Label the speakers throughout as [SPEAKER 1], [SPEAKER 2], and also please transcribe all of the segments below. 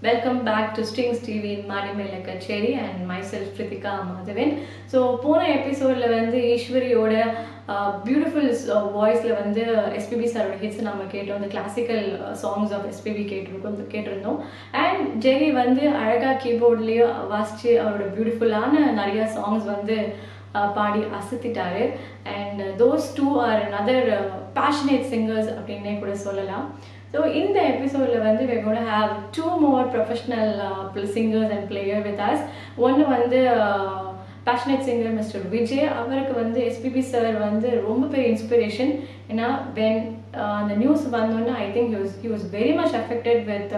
[SPEAKER 1] Welcome back to Strings TV in Marimela Kacheri and myself Pritika Madhavan. So போன எபிசோடில் வந்து ஈஸ்வரியோட beautiful வாய்ஸில் வந்து எஸ்பிபி சாரோட ஹிட்ஸ் நம்ம கேட்டோம் இந்த கிளாசிக்கல் சாங்ஸ் ஆஃப் எஸ்பிபி கேட்டிருக்கோம் கேட்டிருந்தோம் அண்ட் ஜெரி வந்து அழகாக கீபோர்ட்லேயே வாசித்து அவரோட பியூட்டிஃபுல்லான நிறைய சாங்ஸ் வந்து uh, பாடி அசத்திட்டாரு and those two are another passionate singers அப்படின்னே கூட சொல்லலாம் ஸோ இந்த எபிசோடில் வந்து we're going to have two more professional uh, singers and player with us ஒன்று வந்து பேஷனேட் சிங்கர் மிஸ்டர் விஜய் அவருக்கு வந்து எஸ்பிபி சார் வந்து ரொம்ப பெரிய இன்ஸ்பிரேஷன் ஏன்னா வென் அந்த நியூஸ் வந்தோன்னே I think use you was very much affected with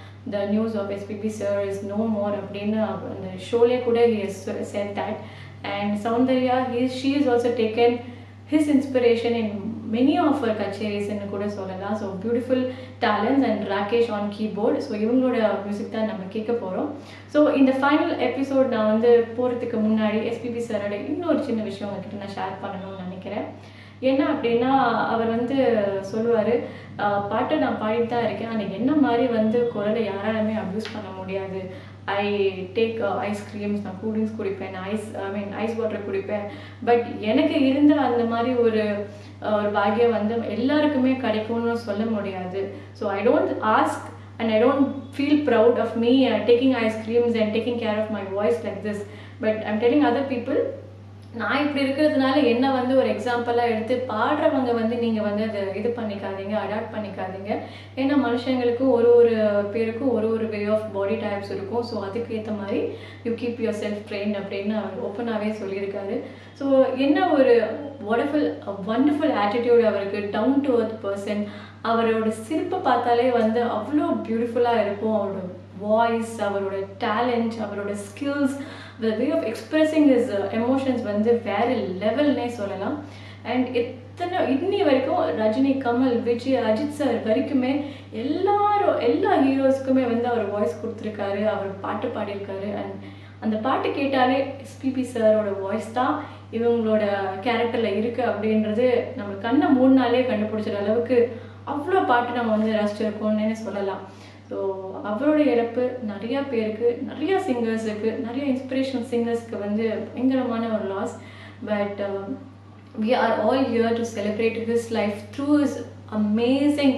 [SPEAKER 1] the news of SPB sir is no more அப்படின்னு அந்த ஷோலே கூட he is said that and Soundarya he she is also taken his inspiration in many of our கச்சேரிஸ்ன்னு கூட சொல்லலாம் so beautiful talents and Rakesh on keyboard so இவங்களோட music தான் நம்ம கேட்க போகிறோம் ஸோ இந்த ஃபைனல் எபிசோட் நான் வந்து போகிறதுக்கு முன்னாடி எஸ்பிபி சாரோட இன்னொரு சின்ன விஷயம் உங்ககிட்ட நான் ஷேர் பண்ணணும்னு நினைக்கிறேன் என்ன அப்படின்னா அவர் வந்து சொல்லுவார் பாட்டு நான் பாடிட்டு தான் இருக்கேன் ஆனால் என்ன மாதிரி வந்து குரலை யாராலுமே அப்யூஸ் பண்ண முடியாது ஐ டேக் ஐஸ்கிரீம்ஸ் நான் கூல்ட்ரிங்க்ஸ் குடிப்பேன் ice I mean ice water குடிப்பேன் பட் எனக்கு இருந்த அந்த மாதிரி ஒரு ஒரு பாக்கியம் வந்து எல்லாருக்குமே கிடைக்கும்னு சொல்ல முடியாது so I don't ask and I don't feel proud of me uh, taking ice creams and taking care of my voice like this. But I'm telling other people, நான் இப்படி இருக்கிறதுனால என்ன வந்து ஒரு எக்ஸாம்பிளாக எடுத்து பாடுறவங்க வந்து நீங்கள் வந்து அதை இது பண்ணிக்காதீங்க அடாப்ட் பண்ணிக்காதீங்க ஏன்னா மனுஷங்களுக்கும் ஒரு ஒரு பேருக்கும் ஒரு ஒரு வே ஆஃப் பாடி டைப்ஸ் இருக்கும் ஸோ அதுக்கு ஏற்ற மாதிரி you keep yourself train அப்படின்னு அவர் ஓப்பனாகவே சொல்லியிருக்காரு ஸோ என்ன ஒரு ஒடர்ஃபுல் வண்டர்ஃபுல் ஆட்டிடியூட் அவருக்கு டவுன் டு அர்த் பர்சன் அவரோட சிரிப்பை பார்த்தாலே வந்து அவ்வளோ பியூட்டிஃபுல்லாக இருக்கும் அவரோட வாய்ஸ் அவரோட டேலண்ட் அவரோட skills the way of expressing is emotions வந்து வேறு லெவல்னே சொல்லலாம் அண்ட் எத்தனை இன்னி வரைக்கும் ரஜினி கமல் விஜய் அஜித் சார் வரைக்குமே எல்லாரும் எல்லா ஹீரோஸ்க்குமே வந்து அவர் வாய்ஸ் கொடுத்துருக்காரு அவர் பாட்டு பாடியிருக்காரு அண்ட் அந்த பாட்டு கேட்டாலே எஸ்பிபி சாரோட வாய்ஸ் தான் இவங்களோட கேரக்டரில் இருக்குது அப்படின்றது நம்ம கண்ணை மூணு நாளே கண்டுபிடிச்சிற அளவுக்கு அவ்வளோ பாட்டு நம்ம வந்து ரசிச்சிருக்கோம்னு சொல்லலாம் ஸோ அவரோட இறப்பு நிறைய பேருக்கு நிறைய சிங்கர்ஸுக்கு நிறைய இன்ஸ்பிரேஷனல் சிங்கர்ஸ்க்கு வந்து பயங்கரமான ஒரு loss but we are all here to celebrate his life through is amazing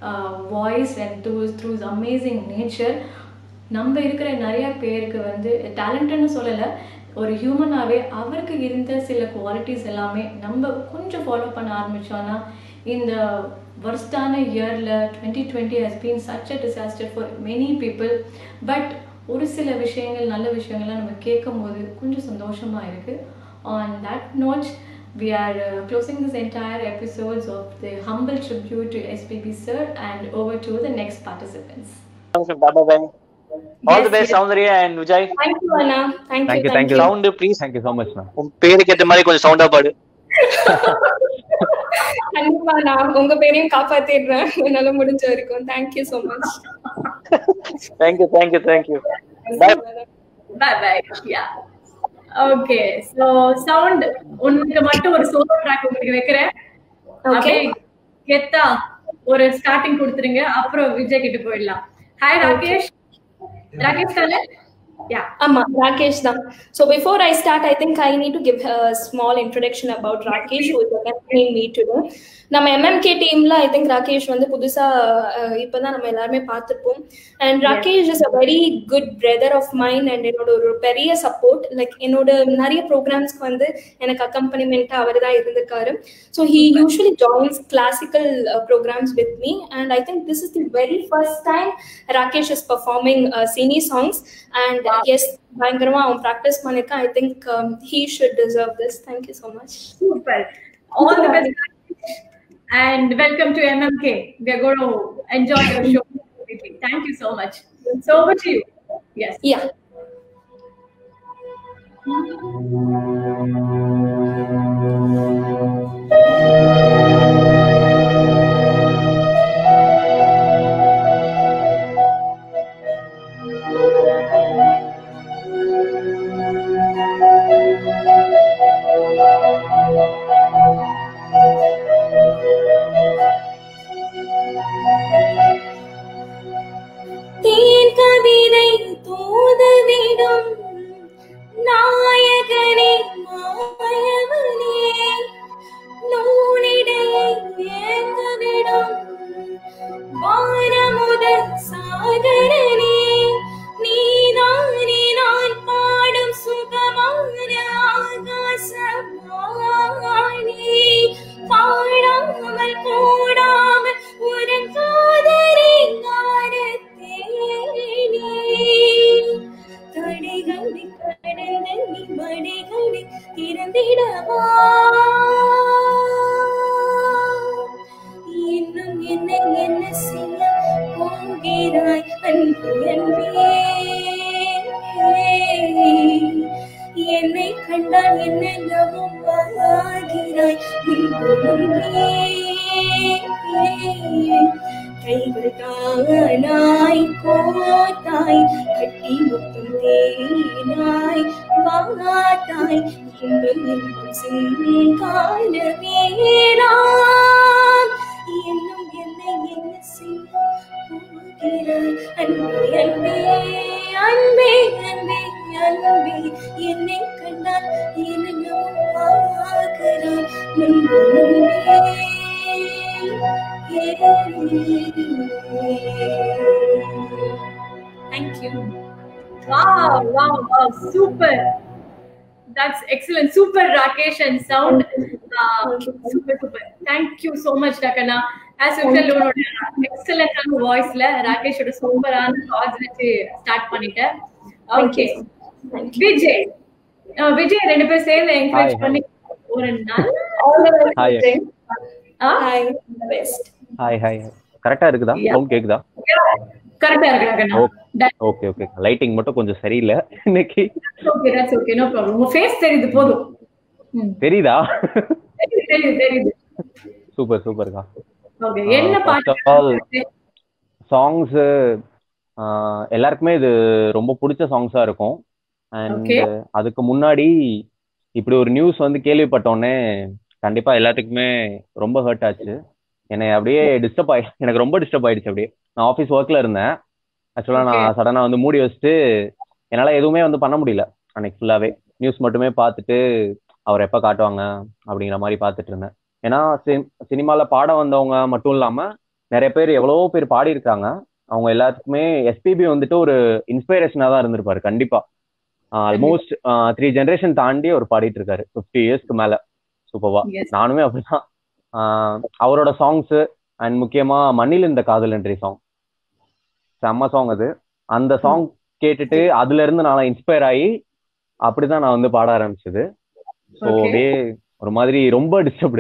[SPEAKER 1] voice and through through is amazing nature நம்ம இருக்கிற நிறைய பேருக்கு வந்து டேலண்ட்டுன்னு சொல்லலை ஒரு ஹியூமனாகவே அவருக்கு இருந்த சில குவாலிட்டிஸ் எல்லாமே நம்ம கொஞ்சம் ஃபாலோ பண்ண ஆரம்பித்தோன்னா இந்த வருஸ்டான இயரில் twenty twenty has been such a disaster for many people but ஒரு சில விஷயங்கள் நல்ல விஷயங்கள்லாம் நம்ம கேட்கும் போது கொஞ்சம் சந்தோஷமாக இருக்குது on that note we are uh, closing this entire episodes of the humble tribute to SPB sir and over to the next participants.
[SPEAKER 2] Bye-bye. All the best, Soundarya and Vijay.
[SPEAKER 1] Thank you, Anna. Thank,
[SPEAKER 3] Thank
[SPEAKER 1] you.
[SPEAKER 3] you, thank you.
[SPEAKER 2] Sound, please.
[SPEAKER 3] Thank you so much, ma'am.
[SPEAKER 2] உன் பேருக்கு ஏத்த மாதிரி கொஞ்சம் சவுண்டா பாடு
[SPEAKER 4] கண்டிப்பா நான் உங்க பேரையும் காப்பாத்திடுறேன் என்னால முடிஞ்ச வரைக்கும் thank you so much
[SPEAKER 2] thank you thank you thank you bye
[SPEAKER 1] Bye bye. Yeah. Okay. So sound உனக்கு மட்டும் ஒரு சோலோ ட்ராக் உங்களுக்கு வைக்கிறேன்
[SPEAKER 4] Okay.
[SPEAKER 1] அப்படியே கெத்தா ஒரு ஸ்டார்டிங் கொடுத்துருங்க அப்புறம் விஜய் கிட்ட போயிடலாம் ஹாய் ராகேஷ் ராகேஷ் தானே யா
[SPEAKER 4] ஆமா ராகேஷ் தான் so before i start i think i need to give a small introduction about rakesh who is accompanying me today நம்ம எம்எம்கே டீம்ல ஐ திங்க் ராகேஷ் வந்து புதுசா அஹ், இப்பதான் நம்ம எல்லாருமே பார்த்திருப்போம் and Rakesh is a very good brother of mind and என்னோட ஒரு பெரிய சப்போர்ட் லைக் என்னோட நிறைய ப்ரோக்ராம்ஸ்க்கு வந்து எனக்கு அக்கம்பனிமெண்டா அவர் தான் இருந்திருக்காரு so he usually joins classical programmes with me and I think this is the very first time Rakesh is performing cine songs and yes பயங்கரமா அவன் ப்ராக்டிஸ் பண்ணிருக்கான் I think he should deserve this thank you so much
[SPEAKER 1] Super. All the best. And welcome to MMK. We are going to enjoy your show. completely. Thank you so much. So over to you. Yes.
[SPEAKER 4] Yeah தேன் கவி நாள் கூடாமல் உறங்காதரை ஞானத்தேனே தடைகளை கடந்த நீ மடைகளை திறந்திடவா இன்னும் என்ன என்ன செய்ய போகிறாய் அன்பு அன்பே என்னை கண்டால் என்னென்னவும் ஆகிறாய் முன்பு முன்பே கைகள் தானாய் கோத்தாய் கட்டி முத்தும் தேனாய் வாத்தாய் இன்பம் இன்பம் சிங்கால வேளாம் இன்னும் என்னை என்ன செய்ய போகிறாய் அன்பே அன்பே அன்பே அன்பே அன்பே என்னை கண்டால் என்னென்னவோ ஆகிறாய் முன்பு முன்பே Thank you.
[SPEAKER 1] Wow, wow, wow, super. That's excellent. Super Rakesh and sound. Uh, super, super. Thank you so much, Dakana. As usual, உன்னோட எக்ஸலண்டான வாய்ஸ்ல ராகேஷோட சூப்பரான கார்ட்ஸ் வச்சு ஸ்டார்ட் பண்ணிட்டேன் ஓகே விஜய் அஹ் விஜய் ரெண்டு பேரும் சேர்ந்து என்கரேஜ்
[SPEAKER 2] Hi.
[SPEAKER 1] பண்ணி ஒரு நல்ல
[SPEAKER 4] All the best.
[SPEAKER 2] Hi.
[SPEAKER 4] Vijay.
[SPEAKER 1] ஆ?
[SPEAKER 4] Hi, all the best.
[SPEAKER 2] Hi hi கரெக்டா இருக்குதா
[SPEAKER 1] Yeah.
[SPEAKER 2] சவுண்ட் கேக்குதா
[SPEAKER 1] கரெக்டா இருக்கு ராகண்ணா
[SPEAKER 2] ஓகே ஓகே லைட்டிங் மட்டும் கொஞ்சம் சரியில்லை இன்னைக்கு
[SPEAKER 1] okay that's okay no problem உங்க ஃபேஸ் தெரியுது போதும் ம்,
[SPEAKER 2] தெரியுதா
[SPEAKER 1] தெரியுது தெரியுது தெரியுது
[SPEAKER 2] சூப்பர் சூப்பர்க்கா
[SPEAKER 1] ஓகே என்ன
[SPEAKER 2] first of all, சாங்ஸ் எல்லாருக்குமே இது ரொம்ப பிடிச்ச சாங்ஸா இருக்கும் அண்ட்
[SPEAKER 1] Okay.
[SPEAKER 2] அதுக்கு முன்னாடி இப்படி ஒரு நியூஸ் வந்து கேள்விப்பட்டோன்னே கண்டிப்பா எல்லாத்துக்குமே ரொம்ப ஹர்ட் ஆச்சு என்னை அப்படியே டிஸ்டர்ப் ஆயி எனக்கு ரொம்ப டிஸ்டர்ப் ஆயிடுச்சு அப்படியே நான் ஆஃபீஸ் ஒர்க்ல இருந்தேன் ஆக்சுவலா
[SPEAKER 1] Okay.
[SPEAKER 2] நான் சடனா வந்து மூடி வச்சுட்டு என்னால எதுவுமே வந்து பண்ண முடியல அன்னைக்கு ஃபுல்லாவே நியூஸ் மட்டுமே பார்த்துட்டு அவர் எப்ப காட்டுவாங்க அப்படிங்கிற மாதிரி பார்த்துட்டு இருந்தேன் ஏன்னா சினிமால பாட வந்தவங்க மட்டும் இல்லாம நிறைய பேர் எவ்வளவோ பேர் பாடி இருக்காங்க அவங்க எல்லாத்துக்குமே எஸ்பிபி வந்துட்டு ஒரு இன்ஸ்பிரேஷனா தான் இருந்திருப்பாரு கண்டிப்பா ஆல்மோஸ்ட் த்ரீ ஜெனரேஷன் தாண்டி அவர் பாடிட்டு இருக்காரு ஃபிஃப்டி இயர்ஸ்க்கு மேல சூப்பர்வா
[SPEAKER 1] Yes.
[SPEAKER 2] நானுமே அப்படிதான் ஆஹ் அவரோட சாங்ஸ் அண்ட் முக்கியமா மண்ணில் இந்த காதலன்றி சாங் செம்ம சாங் அது அந்த சாங் கேட்டுட்டு அதுல இருந்து நான் இன்ஸ்பயர் ஆகி அப்படிதான் நான் வந்து பாட ஆரம்பிச்சது ஸோ
[SPEAKER 1] Okay.
[SPEAKER 2] அப்படியே ஒரு மாதிரி ரொம்ப டிஸ்டர்ப்டு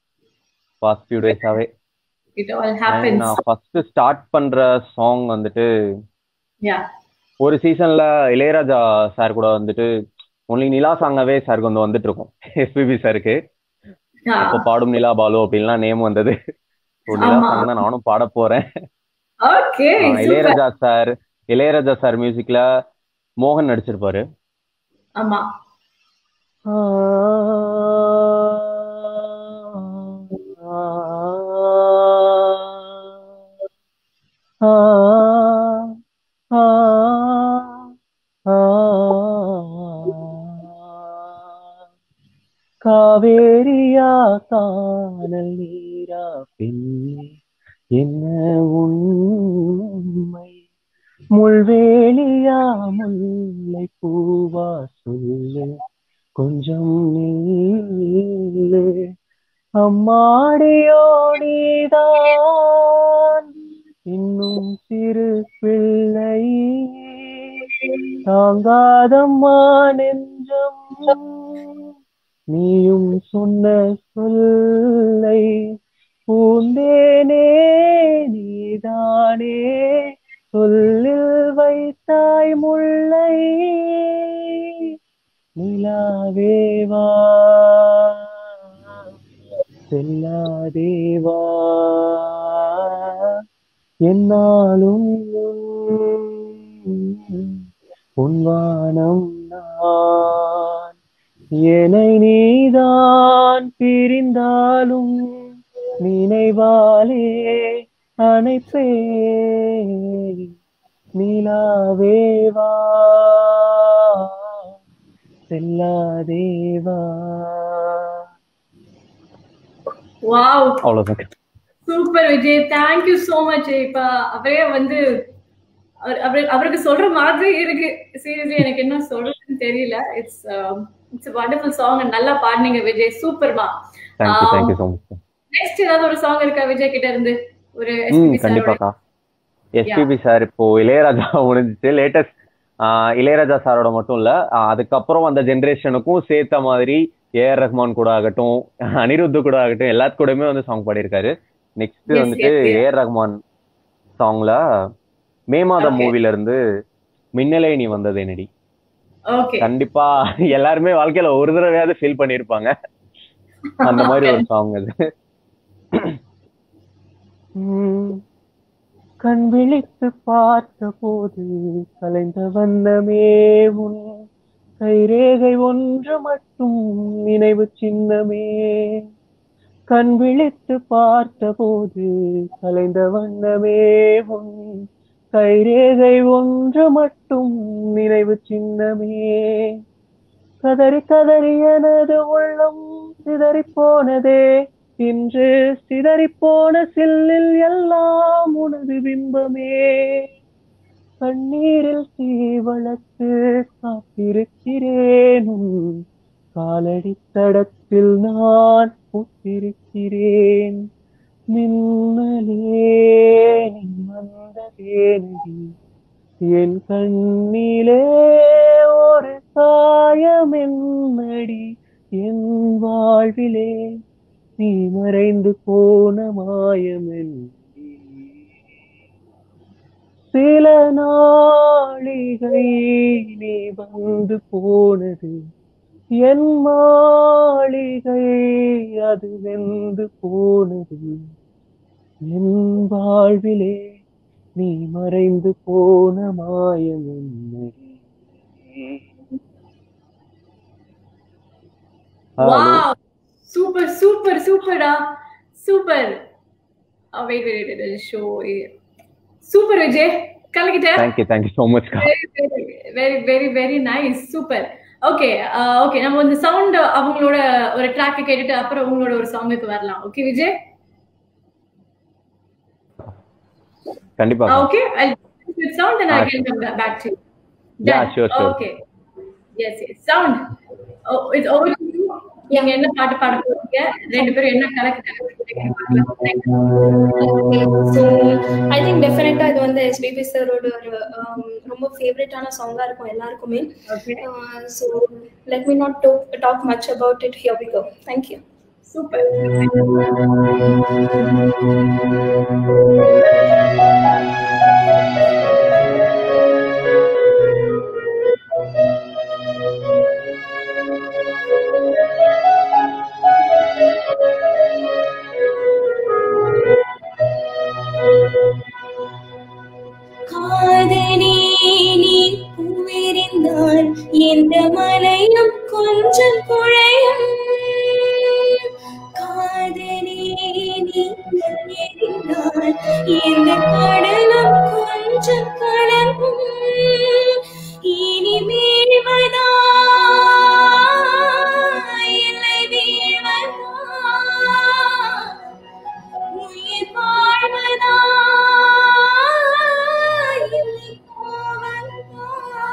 [SPEAKER 2] பாஸ்ட் ஃபியூ டேஸாவே
[SPEAKER 1] இட் ஆல் ஹேப்பன்ஸ்
[SPEAKER 2] நான் ஃபர்ஸ்ட் ஸ்டார்ட் பண்ற சாங் வந்துட்டு
[SPEAKER 1] யா
[SPEAKER 2] ஒரு சீசன்ல இளையராஜா சார் கூட வந்துட்டு ஒன்லி நிலா சாங்காவே சாருக்கு வந்து வந்துட்டு இருக்கும் எஸ்பிபி சாருக்கு இப்போ பாடும் நிலா பாலு அப்படின்லாம் நேம் வந்தது So, நிலா
[SPEAKER 1] ஆமா.
[SPEAKER 2] சாங் தான் நானும் பாட போறேன்
[SPEAKER 1] okay
[SPEAKER 2] ah Ilaiyaraaja sir Ilaiyaraaja sir மியூசிக்ல மோகன் நடிச்சிருப்பாரு
[SPEAKER 1] ஆமா
[SPEAKER 2] காவேரியா காணல் நீரா பெண்ணே என்ன உண்மை முள்வேலியா முல்லை பூவா சொல்லு கொஞ்சம் நில்லு அம்மாடியோ நீதான் இன்னும் சிறு பிள்ளை தாங்காதம்மா நெஞ்சம் நீயும் சொன்ன சொல்லை பூந்தேனே நீதானே சொல்லில் வைத்தாய் முல்லை நிலாவேவா செல்லாதேவா என்னாலும் உன்வானம் நான் என்னை நீதான் பிரிந்தாலும் நினைவாலே அணைப்பே நிலாவேவா செல்லாதேவா
[SPEAKER 1] வாவ்
[SPEAKER 2] அவ்வளவுதான்
[SPEAKER 1] super Vijay thank you so much இப்ப அவரே வந்து அவர்- அவரு- அவருக்கு சொல்ற மாதிரி இருக்கு சீரியஸ்லி எனக்கு என்ன சொல்றதுன்னு தெரியல இட்ஸ் இட்ஸ் வண்டர்ஃபுல் சாங் நல்லா பாடுனீங்க விஜய் சூப்பர்மா
[SPEAKER 2] thank you thank you so much
[SPEAKER 1] next ஏதாவது ஒரு சாங் இருக்கா விஜய் கிட்ட இருந்து ஒரு
[SPEAKER 2] ம்
[SPEAKER 1] SPB சாரோட
[SPEAKER 2] கண்டிப்பாக்கா எஸ்பிபி சார் இப்போ இளையராஜா முடிஞ்சிச்சு லேட்டஸ்ட் இளையராஜா சாரோட மட்டும் இல்ல ஆஹ் அதுக்கப்புறம் அந்த ஜென்ரேஷனுக்கும் சேர்த்த மாதிரி ஏஆர் ரஹ்மான் கூட ஆகட்டும் அனிருத்து கூட ஆகட்டும் எல்லாத்து கூடயுமே வந்து சாங் பாடியிருக்காரு நெக்ஸ்ட்
[SPEAKER 1] Yes,
[SPEAKER 2] வந்துட்டு
[SPEAKER 1] yes, yes.
[SPEAKER 2] ஏஆர் ரஹ்மான் சாங்ல மே மாதம்
[SPEAKER 1] Okay.
[SPEAKER 2] மூவில இருந்து மின்னலை நீ வந்தது என்னடி
[SPEAKER 1] ஓகே
[SPEAKER 2] கண்டிப்பா எல்லாருமே வாழ்க்கையில ஒரு தடவையாவது ஃபீல் பண்ணிருப்பாங்க அந்த மாதிரி ஒரு சாங் அது உம், கண் விழித்து பார்த்த போது கலைந்த வண்ணமே உன் கைரேகை ஒன்று மட்டும் நினைவு சின்னமே கண் விழித்து பார்த்த போது கலைந்த வண்ணமே உன் கைரேகை ஒன்று மட்டும் நினைவு சின்னமே கதறி கதறி எனது உள்ளம் சிதறி போனதே இன்று சிதறி போன சில்லில் எல்லாம் உனது பிம்பமே கண்ணீரில் தீ வளர்த்து காத்திருக்கிறேன் உன் காலடி தடத்தில் நான் பூத்திருக்கிறேன் மின்னலே நீ வந்ததேனடி என் கண்ணிலே ஒரு சாயம் என்னடி என் வாழ்விலே நீ மறைந்து போன மாயம் என்னடி சில நாளிகை நீ வந்து போனது என் மாளிகை அது வெந்து போனது என் வாழ்விலே நீ மறைந்து போன மாயம் என்னடி
[SPEAKER 1] வாவ் சூப்பர் சூப்பர் சூப்பர்டா super wait wait wait show super Vijay கலக்கிட்ட
[SPEAKER 2] thank you thank you so much
[SPEAKER 1] very very very nice super okay okay நம்ம இந்த சவுண்ட் அவங்களோட ஒரு ட்ராக் கேட்டுட்டு அப்புறம் உங்களோட ஒரு சாங்குக்கு வரலாம் ஓகே விஜய்
[SPEAKER 2] கண்டிப்பா
[SPEAKER 1] okay sound and I
[SPEAKER 2] Ah,
[SPEAKER 1] can come back to you.
[SPEAKER 2] Yeah,
[SPEAKER 1] Done.
[SPEAKER 2] sure, sure.
[SPEAKER 1] Okay. Yes, yes. Sound. Oh, it's over to you. நீங்க என்ன பாட்டு பாட போறீங்க ரெண்டு பேரும் என்ன கலக்கு
[SPEAKER 4] ஸோ ஐ திங்க் டெஃபினட்டா இது வந்து எஸ்பிபி சாரோட ஒரு um, ரொம்ப ஃபேவரட்டான சாங்கா இருக்கும் எல்லாருக்குமே so let me not talk much about it here we go thank you
[SPEAKER 1] super
[SPEAKER 4] காதனே நீ பூவிரிந்தால் எந்த மலையும் கொஞ்சம் குழையும் காதனே நீ கண்ணெறிந்தால் எந்த கடலும் கொஞ்சம் கலங்கும் இனி வீழ்வதா இல்லை வீழ்வதா உயிர் வாழ்வதா இல்லை போவதா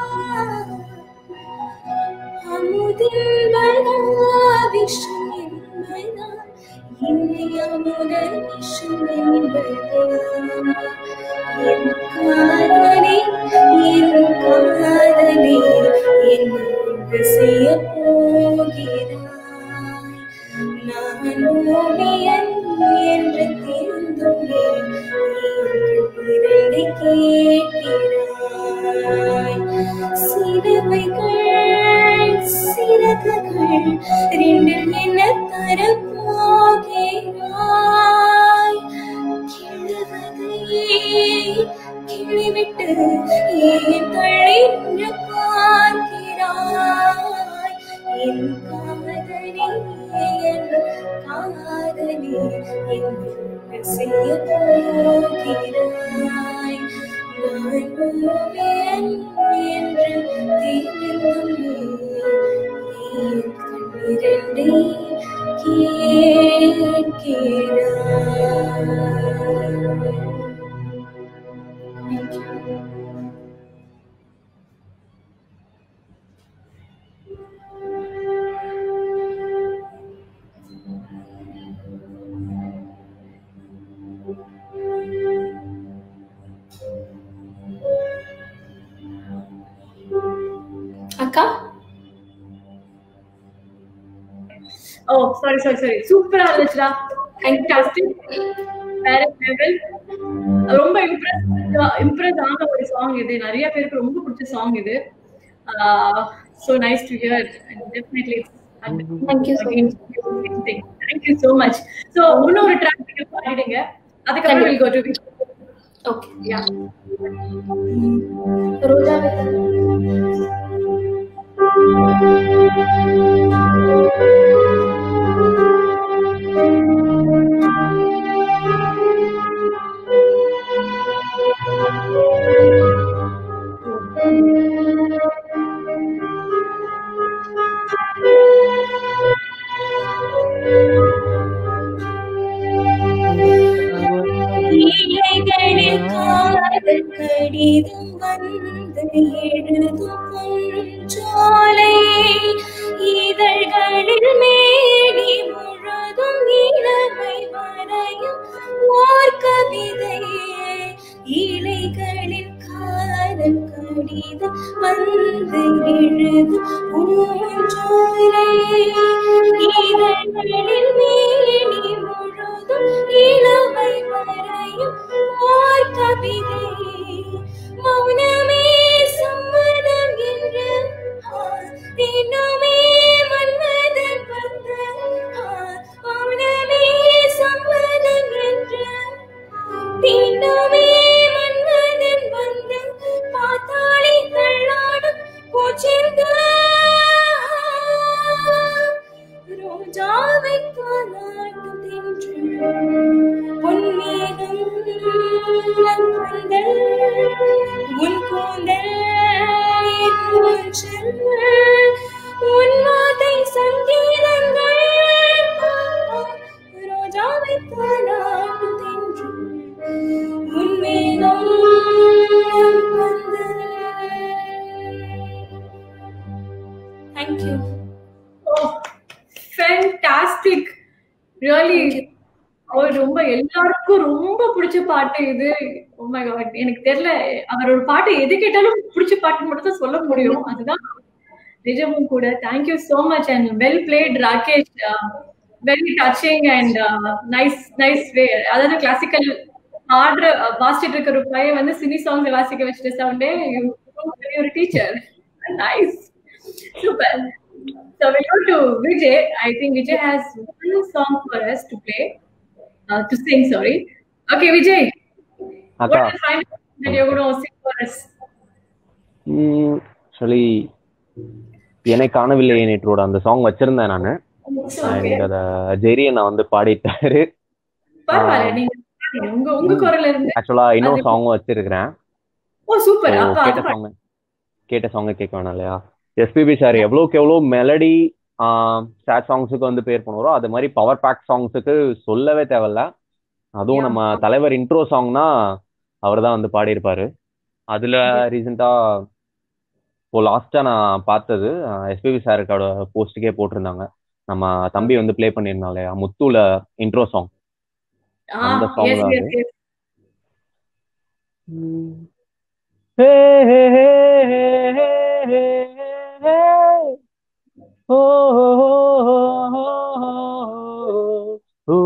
[SPEAKER 4] அமுதென்பதா விஷம் என்பதா இல்லை அமுத விஷம் என்பதா என் காதலே என் காதலே என்ன செய்ய போகிறாய் நான் ஓவியன் என்று தெரிந்துள்ளேன் இரண்டை கேட்கிறாய் சிறவைகள் சிறகுகள் ரெண்டில் என்ன தரப்போகிறாய் கிழவதையே கிழிவிட்டு ஏன் தள்ளி நின்று பார்க்கிறாய் என் காதலே என் காதலே என்ன செய்ய போகிறாய் நான் ஓவியன் என்று தெரிந்துள்ளேன் கண்ணிரண்டை கேட்கிறாய் Thank you.
[SPEAKER 1] Oh sorry sorry sorry சூப்பரா இருந்துச்சுடா ஃபேண்டாஸ்டிக் வேற லெவல் ரொம்ப இம்ப்ரெஸ் இம்ப்ரெஸ் ஆன ஒரு சாங் இது நிறைய பேருக்கு ரொம்ப பிடிச்ச சாங் இது so nice to hear definitely
[SPEAKER 4] Thank you so much.
[SPEAKER 1] Thank you so much so இன்னொரு ட்ராக் நீங்க பாடிடுங்க அதுக்கப்புறம் will go to
[SPEAKER 4] okay
[SPEAKER 1] yeah
[SPEAKER 4] ரோஜா
[SPEAKER 3] இலைகளில் காதல் கடிதம் வந்து எழுதும் பொன்றாலை இதழ்களில் மேடி முழுதும் இளமை வரையும் ஓர் கவிதை இலைகளில் காதல் கடிதம் வந்து எழுதும் பூஞ்சோலை இதழ்களில் மேடி முழுதும் இளமை வரையும் ஓர் கவிதை மௌனமே சம்மதம் என்று ஆ, தினமே மன்மதன் வந்த ஆ, மௌனமே சம்மதம் என்று தினமே மன்மதன் வந்த பாத்தாளி தள்ளாடும் பூச்சிந்த ரோஜாவை தானாட்டும் தென்று பொன்மேகம் உன் கூந்தல் உன் கூந்தல் என் ஊஞ்சல் உன் வாதை சங்கீதங்கள் ரோஜாவை தானாட்டும் தென்று உன் மேகம் உன் கூந்தல் தேங்க்யூ
[SPEAKER 1] ஃபேண்டாஸ்டிக் ரியலி அவர் ரொம்ப எல்லாருக்கும் ரொம்ப பிடிச்ச பாட்டு இது Oh my God எனக்கு தெரியல அவரோட பாட்டு எது கேட்டாலும் பிடிச்ச பாட்டு மட்டும் தான் சொல்ல முடியும் அதுதான் நிஜமும் கூட thank you so much and well played Rakesh very touching and nice nice way அதாவது கிளாசிக்கல் ஆடுற வாசிட்டு இருக்கிற ஒரு பையன் வந்து சினி சாங்ஸ் வாசிக்க வச்சுட்டு சவுண்டே ஒரு teacher nice super So we go to Vijay. I think Vijay has one song for us to play, uh, to sing. Sorry. Okay, Vijay. What
[SPEAKER 2] அக்கா
[SPEAKER 1] is the final song that you're going to sing for us?
[SPEAKER 2] Actually என்னை காணவில்லை நேற்றோட அந்த song வச்சிருந்தேன் நான்
[SPEAKER 1] Okay.
[SPEAKER 2] And அத ஜெரி நான் வந்து பாடிட்டாரு
[SPEAKER 1] பரவாயில்ல நீங்க பாடுங்க. உங்க உங்க குரல்ல இருந்து
[SPEAKER 2] ஆக்சுவலா இன்னொரு
[SPEAKER 1] அது-
[SPEAKER 2] சாங்கும் வச்சிருக்கிறேன்
[SPEAKER 1] ஓ சூப்பர்
[SPEAKER 2] So,
[SPEAKER 1] அப்ப
[SPEAKER 2] கேட்ட
[SPEAKER 1] அது
[SPEAKER 2] சாங் கேட்ட சாங் கேட்க வேணாம் இல்லையா எஸ்பிபி சார் எவ்வளோக்கு எவ்வளோ மெலடி சேட் சாங்ஸுக்கு வந்து பேர் பண்ணுவாரோ அது மாதிரி பவர் பேக் சாங்ஸுக்கு சொல்லவே தேவையில்ல அதுவும்
[SPEAKER 1] Yeah.
[SPEAKER 2] நம்ம தலைவர் இன்ட்ரோ சாங்னா அவர் தான் வந்து பாடியிருப்பாரு அதுல ரீசெண்டா இப்போ லாஸ்டா நான் பார்த்தது எஸ்பிபி சாருக்கோட போஸ்ட்டுக்கே போட்டிருந்தாங்க நம்ம தம்பி வந்து ப்ளே பண்ணியிருந்தோம் இல்லையா முத்துல இன்ட்ரோ சாங்
[SPEAKER 1] ஆ,
[SPEAKER 2] அந்த song
[SPEAKER 1] yes,
[SPEAKER 2] தான்
[SPEAKER 1] yes,
[SPEAKER 2] அது.
[SPEAKER 1] yes.
[SPEAKER 2] ஹே ஹே ஹே ஹே ஹே ஹே ஹே ஓ ஓ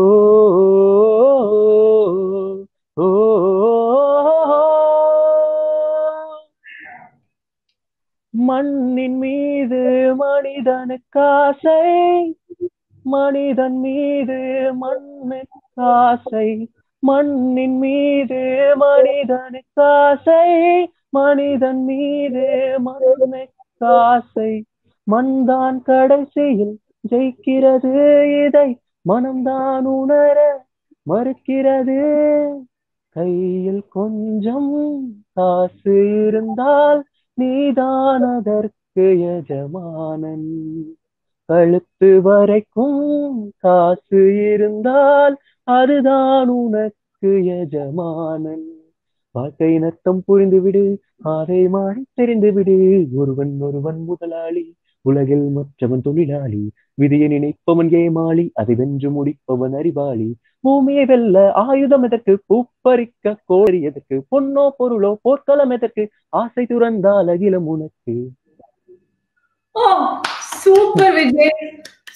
[SPEAKER 2] மண்ணின் மீது மனிதனுக்காசை மனிதன் மீது மண்ணுக்காசை மண்ணின் மீது மனிதனுக்காசை மனிதன் மீது மண்ணுக்காசை மண்தான் கடைசியில் ஜெயிக்கிறது இதை மனம்தான் உணர மறுக்கிறது கையில் கொஞ்சம் காசு இருந்தால் நீதான் அதற்கு எஜமானன் கழுத்து வரைக்கும் காசு இருந்தால் அதுதான் உனக்கு எஜமானன் வாழ்க்கை நத்தம் புரிந்துவிடு அதை மாறி தெரிந்துவிடு ஒருவன் ஒருவன் முதலாளி உலகில் மற்றவன் தொழிலாளி விதியை நினைப்பவன் ஏமாளி அதை வென்று முடிப்பவன் அறிவாளி பூமியை வெல்ல ஆயுதம் எதற்கு பூப்பறிக்க கோரி எதற்கு பொன்னோ பொருளோ போர்க்களம் எதற்கு ஆசை துறந்தால் அகிலம் உனக்கு
[SPEAKER 1] ஓ சூப்பர் விஜய்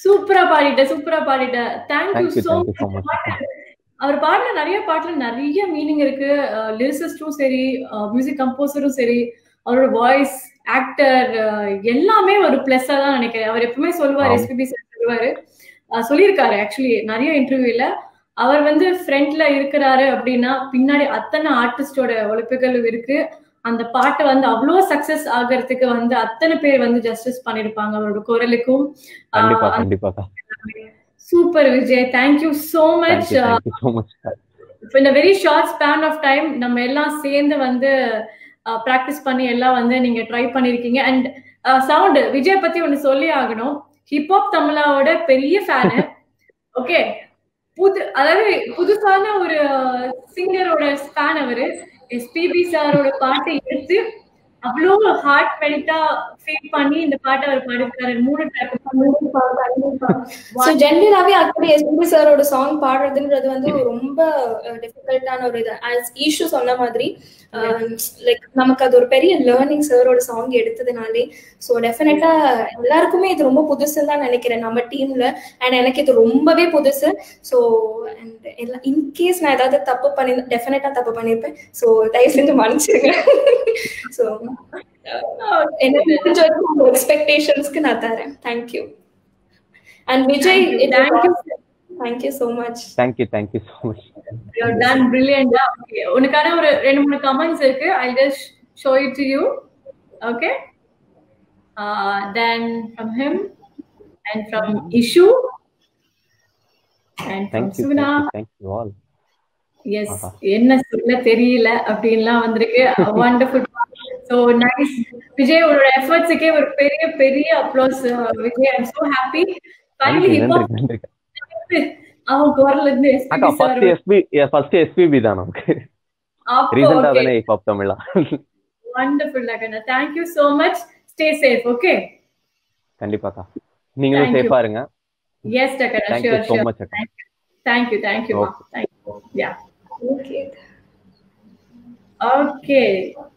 [SPEAKER 1] சூப்பரா பாடிட்ட சூப்பரா பாடிட்ட thank you
[SPEAKER 2] thank you
[SPEAKER 1] so
[SPEAKER 2] thank you so much
[SPEAKER 1] அவர் பாடின நிறைய பாட்டுல நிறைய மீனிங் இருக்கு லிரிசிஸ்டும் சரி மியூசிக் கம்போசரும் சரி அவரோட வாய்ஸ் ஆக்டர் எல்லாமே ஒரு பிளஸ்ஸா தான் நினைக்கிறேன் அவர் எப்பவுமே சொல்லுவார்
[SPEAKER 2] ஆமா.
[SPEAKER 1] எஸ்பிபி சார் சொல்லுவாரு அஹ் சொல்லியிருக்காரு ஆக்சுவலி நிறைய இன்டர்வியூல அவர் வந்து ஃப்ரண்ட்ல இருக்கிறாரு அப்படின்னா பின்னாடி அத்தனை ஆர்டிஸ்டோட உழைப்புகள் இருக்கு அந்த பாட்டு வந்து அவ்வளோ சக்சஸ் ஆகிறதுக்கு வந்து அத்தனை பேர் வந்து ஜஸ்டிஸ் பண்ணிருப்பாங்க அவரோட குரலுக்கும்
[SPEAKER 2] கண்டிப்பா கண்டிப்பாக்கா
[SPEAKER 1] super Vijay thank you so much
[SPEAKER 2] thank you thank you so much
[SPEAKER 1] இப்போ இந்த very short span of time நம்ம எல்லாம் சேர்ந்து வந்து ப்ராக்டிஸ் பண்ணி எல்லாம் வந்து நீங்க ட்ரை பண்ணிருக்கீங்க அண்ட் சவுண்ட் விஜய் பத்தி ஒன்னு சொல்லி ஆகணும் ஹிப்ஹாப் தமிழாவோட பெரிய ஃபேனு ஓகே புது அதாவது புதுசான ஒரு சிங்கரோட ஃபேன் அவரு எஸ்பிபி சாரோட பாட்டை எடுத்து அவ்வளோ ஹார்ட் மெல்ட்டா ஃபீல் பண்ணி இந்த பாட்டை அவர் பாடிருக்காரு மூணு ட்ராக்
[SPEAKER 4] ஸோ ஜென்ரலாவே ஆக்சுவலி எஸ்பிபி சாரோட சாங் பாடுறதுன்றது வந்து ஒரு ரொம்ப டிஃபிகல்ட்டான ஒரு இது ஆஸ் ஈஷு சொன்ன மாதிரி லைக் நமக்கு அது ஒரு பெரிய லேர்னிங் சாரோட சாங் எடுத்ததுனாலே ஸோ டெஃபினட்டா எல்லாருக்குமே இது ரொம்ப புதுசுன்னு தான் நினைக்கிறேன் நம்ம டீம்ல அண்ட் எனக்கு இது ரொம்பவே புதுசு ஸோ அண்ட் எல்லாம் இன்கேஸ் நான் ஏதாவது தப்பு பண்ணி டெஃபினட்டா தப்பு பண்ணியிருப்பேன் ஸோ தயவு செஞ்சு மன்னிச்சிருங்க ஸோ எனக்கு தெரிஞ்ச வரைக்கும் எக்ஸ்பெக்டேஷன்ஸ்க்கு நான் தரேன் thank you and Vijay
[SPEAKER 1] Thank you.
[SPEAKER 4] Thank you so much
[SPEAKER 2] thank you thank you so much
[SPEAKER 1] You're done brilliant. Okay. உனக்கான ஒரு ரெண்டு மூணு கமெண்ட்ஸ் இருக்கு I just show it to you okay then from him and from Ishu and from
[SPEAKER 2] thank you
[SPEAKER 1] Suguna
[SPEAKER 2] thank you all
[SPEAKER 1] yes என்ன சொல்ல தெரியல அப்படின்லாம் வந்திருக்கு வண்டர்ஃபுல் ஸோ நைஸ் விஜய் உன்னோட எஃபர்ட்ஸுக்கே ஒரு பெரிய பெரிய applause Vijay I'm so happy finally
[SPEAKER 2] நன்றி
[SPEAKER 1] ஹிப்ஹாப்
[SPEAKER 2] நன்றி நன்றி
[SPEAKER 1] அவன் குரல்ல இருந்து
[SPEAKER 2] அக்கா
[SPEAKER 1] SPB sir
[SPEAKER 2] first SP first SPB தான் நமக்கு
[SPEAKER 1] அப்போ
[SPEAKER 2] ரீசெண்டா
[SPEAKER 1] okay.
[SPEAKER 2] தானே ஹிப்ஹாப் தமிழா
[SPEAKER 1] Wonderful, Lagana. Thank you so much. Stay safe, okay?
[SPEAKER 2] கண்டிப்பாக்கா நீங்களும்
[SPEAKER 1] Thank you.
[SPEAKER 2] சேஃபா இருங்க
[SPEAKER 1] Yes, Lagana.
[SPEAKER 2] Thank you
[SPEAKER 1] Sure,
[SPEAKER 2] so
[SPEAKER 1] sure.
[SPEAKER 2] Much அக்கா
[SPEAKER 1] Thank you, thank you, ma.
[SPEAKER 2] Okay.
[SPEAKER 1] Thank you. Yeah.
[SPEAKER 4] Okay
[SPEAKER 1] Okay.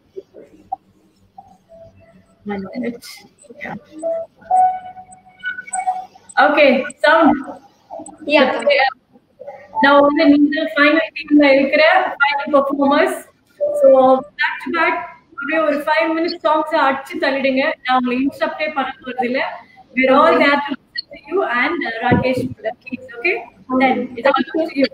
[SPEAKER 1] One minute. Yeah. Okay, sound.
[SPEAKER 4] Yeah
[SPEAKER 1] நான் வந்து நீங்க final டீம்ல இருக்கிற final performers so back to back அப்படியே ஒரு five minutes songs அடிச்சு தள்ளிடுங்க நான் உங்களை இன்ஸ்டப்டே பண்ண போறது இல்ல we're all there to listen to you and uh, Rakesh please okay then it's all up to you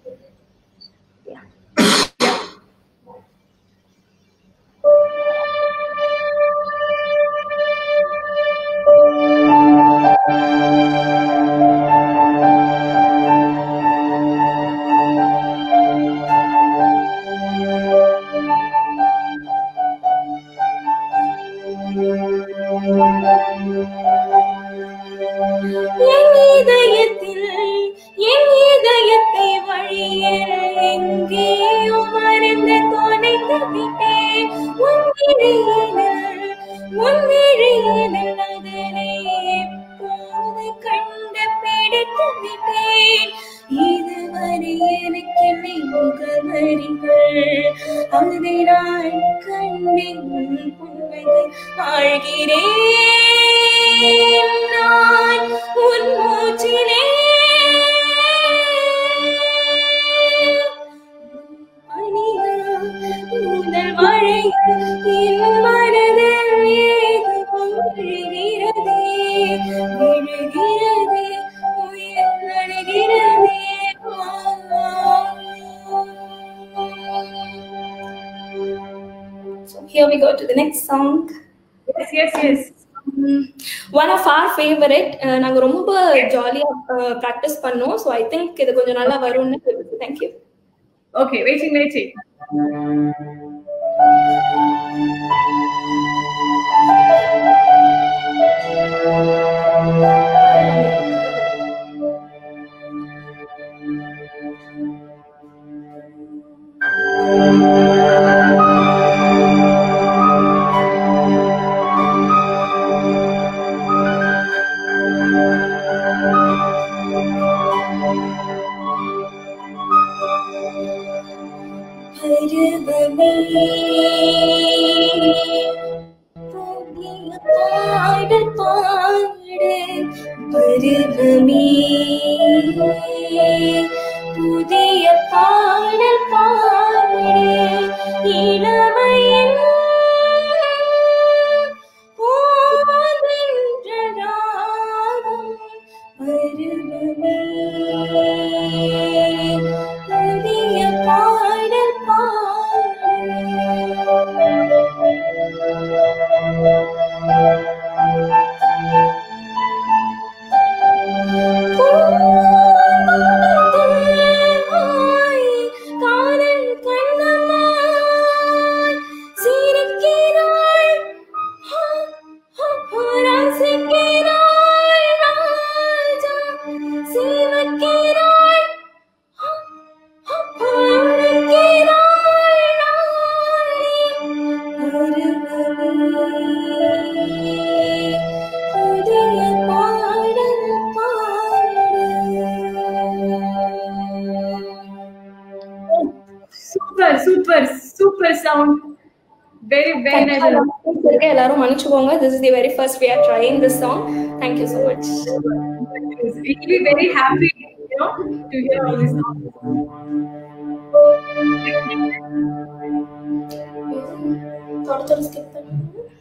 [SPEAKER 3] என் இதயத்தில் என் இதயத்தை வழியற எங்கேயோ மறந்து தொலைத்து விட்டேன் உன் விழியினில் உன் விழியினில் அதனை எப்போது கண்டு பிடித்து விட்டேன் இதுவரை எனக்கு என்னை முகவரிகள் அதை நான் கண்டேன் உன் புன்னகை ஆழ்கிறேன் நான் உன் மூச்சிலே அணியா முதல் மழையில் என் மனதில் ஏது பொங்குகிறதே விழுகிறதே உயிர் நடுகிறதே
[SPEAKER 4] So here we go to the next song.
[SPEAKER 1] yes yes yes
[SPEAKER 4] one of our favourite நாங்க ரொம்ப ஜாலியா ப்ராக்டிஸ் பண்ணோம் ஸோ ஐ திங்க் இது கொஞ்சம் நல்லா வரும்னு தேங்க்யூ
[SPEAKER 1] okay waiting waiting
[SPEAKER 3] பருவமே புதிய பாடல் பாடு பருவமே புதிய பாடல் பாடு இளமையின் பூவென்றதாகும் பருவமே புதிய பாடல் காதல் கண்ணம்மாய் சிரிக்கிறாள் ரசிக்கிறாள் ராஜா சிவக்கிறாள் அழைக்கிறாள் நாளே புதிய பாடல் பாடு
[SPEAKER 1] super super super sound very very nice
[SPEAKER 4] இருக்க எல்லாரும் மன்னிச்சுக்கோங்க this is the very first we are trying this song thank you so much
[SPEAKER 1] really very happy you know to hear all this song.
[SPEAKER 4] தொடர்ந்து ஸ்கிப் பண்ணுங்க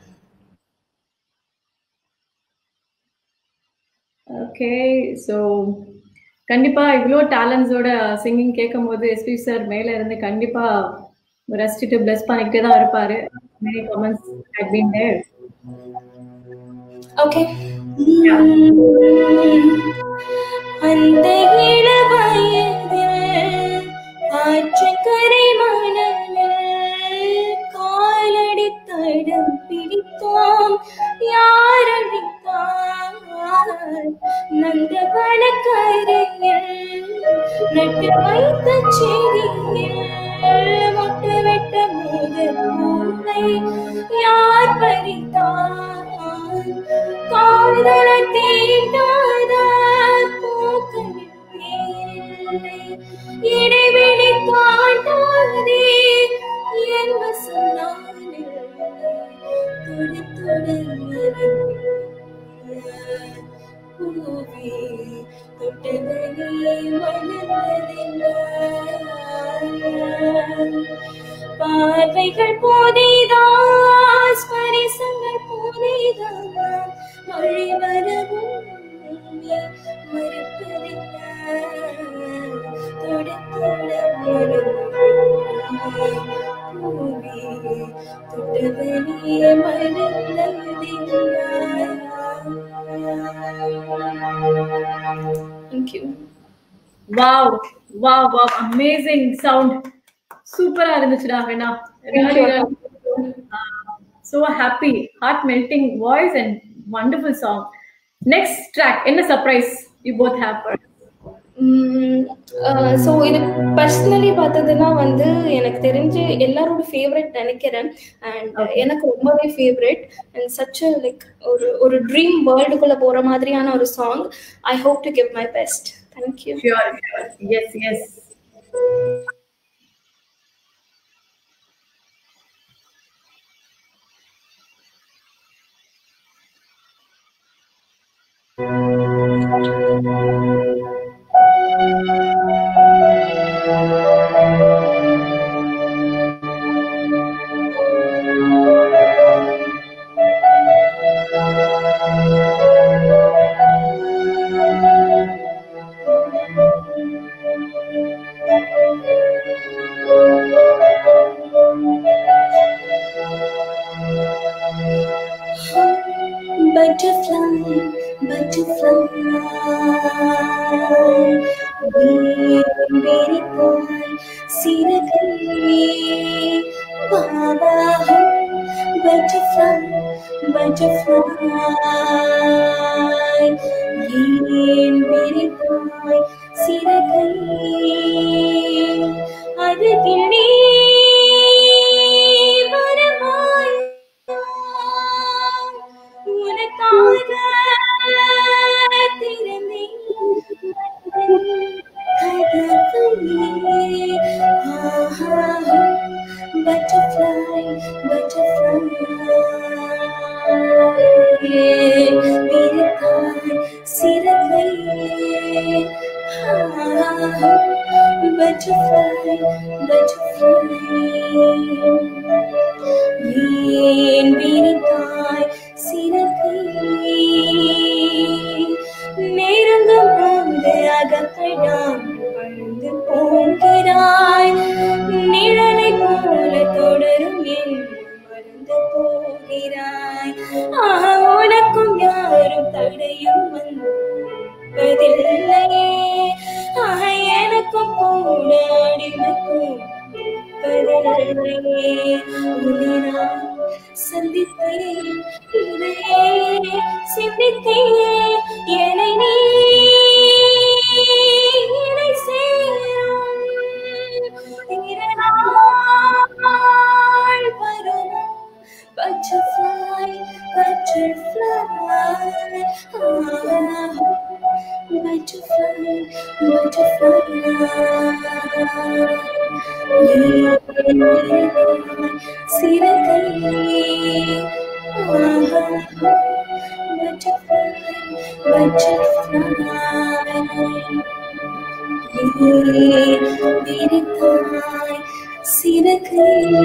[SPEAKER 1] okay so கண்டிப்பா இவ்வளோ டேலண்ட்ஸோட singing கேட்கும் போது SP sir மேல இருந்து கண்டிப்பா ரசிச்சுட்டு பிளஸ் பண்ணிக்கிட்டே தான் இருப்பாரு many comments had been there
[SPEAKER 4] okay
[SPEAKER 3] அந்த இள வயதில் ஆற்றங்கரை மணலில் காலடி தடம் பிடித்தோம் யார் அடித்தார் நந்தவன கரையில் நட்டு வைத்த செடியில் மொட்டு விட்ட முதல் பூனை யார் பறித்தார் காதலை தீண்டாத பூக்களில் தேரில்லை. இடைவெளி தாண்டாதே என்ப சொன்னாலே தொடு தொடு பூவே தொட்டதனே மலர்ந்ததென்ன பார்வைகள் போதைதா ஸ்பரிசங்கள் போதைதா மழை வரவும் நீ மறுப்பதில்ல தொட தொட பூவே தொட்டவனே மலர்ந்ததில்ல
[SPEAKER 4] thank you
[SPEAKER 1] wow wow wow amazing sound சூப்பரா இருந்துச்சுடா வேணா so happy heart melting voice and wonderful song next track என்ன surprise you both have for us?
[SPEAKER 4] So இது பர்சனலி பார்த்ததுன்னா வந்து எனக்கு தெரிஞ்சு எல்லாரோட ஃபேவரட் நினைக்கிறேன் அண்ட் எனக்கு ரொம்பவே ஃபேவரட் அண்ட் சச் லைக் ஒரு ஒரு ட்ரீம் வேர்ல்டுக்குள்ள போற மாதிரியான ஒரு song I hope to give my best thank you
[SPEAKER 1] sure sure yes yes
[SPEAKER 3] butterfly, butterfly. விரித்தாய் சிறகே பாபா butterfly, butterfly. ஏன் விரித்தாய் சிறகை அருகில் நீ வரமாய் உனக்காக திறந்தேன் கதவையே பட்டர்ஃப்ளை பட்டர்ஃப்ளை விரித்தாய் சிறகை butterfly, butterfly. ஏன் விரித்தாய் சிறகை நெருங்கும் போது அகப்படாமல் பறந்து போகிறாய் நிழலை போல தொடரும் என் மறந்து போகிறாய் ஆஹா உனக்கும் யாரும் தடையும் வந்ததில்லையே ஆஹா எனக்கும் கூட அடிமைக்கும் பதில்லையே உன்னை நான் சந்தித்தேன் இதையே சிந்தித்தேன் என்னை நீ என்னை சேரும் இரநாள் வரும் butterfly butterfly ah, butterfly butterfly சிறகை ஆஹா, butterfly butterfly விரித்தாய் சிறகை